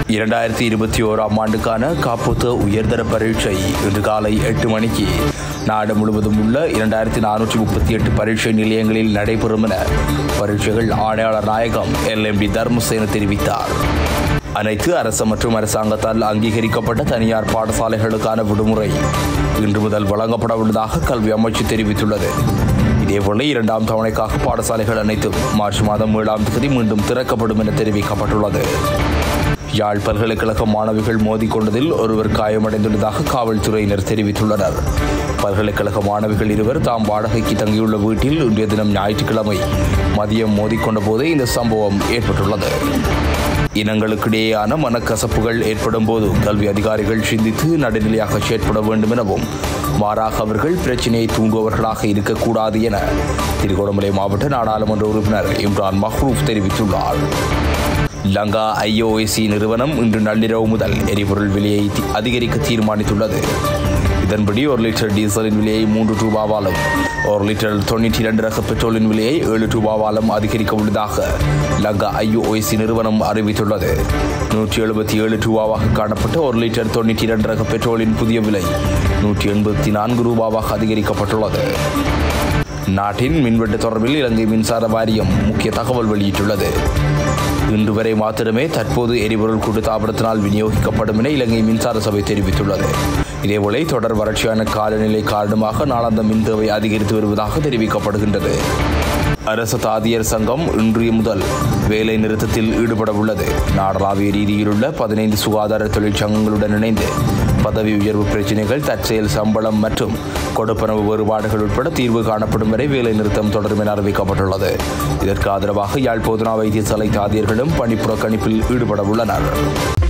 இரண்டாயிரத்தி இருபத்தி ஓராம் ஆண்டுக்கான காப்புத்த உயர்தர பரீட்சை இன்று காலை எட்டு மணிக்கு நாடு முழுவதும் உள்ள இரண்டாயிரத்தி நானூற்றி முப்பத்தி எட்டு பரீட்சை நிலையங்களில் நடைபெறும் என பரீட்சைகள் ஆணையாளர் நாயகம் எல் எம் டி தர்மசேன தெரிவித்தார் அனைத்து அரசு மற்றும் அரசாங்கத்தால் அங்கீகரிக்கப்பட்ட தனியார் பாடசாலைகளுக்கான விடுமுறை இன்று முதல் வழங்கப்பட உள்ளதாக கல்வி அமைச்சு தெரிவித்துள்ளது இதேபோல இரண்டாம் தவணைக்காக பாடசாலைகள் அனைத்தும் மார்ச் மாதம் ஏழாம் தேதி மீண்டும் திறக்கப்படும் என தெரிவிக்கப்பட்டுள்ளது யாழ் பல்கலைக்கழக மாணவிகள் மோதிக்கொண்டதில் ஒருவர் காயமடைந்துள்ளதாக காவல்துறையினர் தெரிவித்துள்ளனர் பல்கலைக்கழக மாணவிகள் இருவர் தாம் வாடகைக்கு தங்கியுள்ள வீட்டில் இன்றைய தினம் ஞாயிற்றுக்கிழமை மதியம் மோதிக்கொண்ட போதே இந்த சம்பவம் ஏற்பட்டுள்ளது இனங்களுக்கிடையேயான மனக்கசப்புகள் ஏற்படும் போது கல்வி அதிகாரிகள் சிந்தித்து நடுநிலையாக செயற்பட வேண்டும் எனவும் மாறாக அவர்கள் பிரச்சினையை தூண்டுபவர்களாக இருக்கக்கூடாது என திருகோணமலை மாவட்ட நாடாளுமன்ற உறுப்பினர் இம்ரான் மஹ்ரூப் தெரிவித்துள்ளார் லங்கா ஐஓஎசி நிறுவனம் இன்று நள்ளிரவு முதல் எரிபொருள் விலையை தி- அதிகரிக்க தீர்மானித்துள்ளது இதன்படி ஒரு லிட்டர் டீசலின் விலையை மூன்று ரூபாவாலும் ஒரு லிட்டர் தொண்ணூற்றி இரண்டு ரக பெட்ரோலின் விலையை ஏழு ரூபாவாலும் அதிகரிக்க உள்ளதாக லங்கா ஐஓஎசி நிறுவனம் அறிவித்துள்ளது நூற்றி எழுபத்தி ஏழு ரூபாவாக காணப்பட்ட ஒரு லிட்டர் தொண்ணூற்றி இரண்டு ரக பெட்ரோலின் புதிய விலை நூற்றி எண்பத்தி நான்கு ரூபாவாக அதிகரிக்கப்பட்டுள்ளது நாட்டின் மின்வெட்டு தொடர்பில் இலங்கை மின்சார வாரியம் முக்கிய தகவல் வெளியிட்டுள்ளது இன்று வரை மாத்திரமே தற்போது எரிபொருள் கூட்டுத்தாபனத்தினால் விநியோகிக்கப்படும் என இலங்கை மின்சார சபை தெரிவித்துள்ளது இதேபோல தொடர் வறட்சியான காலநிலை காரணமாக நாளாந்த மின் தேவை அதிகரித்து வருவதாக தெரிவிக்கப்படுகின்றது அரசு தாதியர் சங்கம் இன்றைய முதல் வேலை நிறுத்தத்தில் ஈடுபட உள்ளது நாடளாவிய ரீதியிலுள்ள பதினைந்து சுகாதார தொழிற்சங்கங்களுடன் இணைந்து பதவி உயர்வு பிரச்சினைகள் தற்செயல் சம்பளம் மற்றும் கொடுப்பனவு வேறுபாடுகள் உட்பட தீர்வு காணப்படும் வரை வேலை நிறுத்தம் தொடரும் என அறிவிக்கப்பட்டுள்ளது இதற்கு ஆதரவாக யாழ் போதனா வைத்தியசாலை தாதியர்களும் பணிப்புறக்கணிப்பில் ஈடுபட உள்ளனர்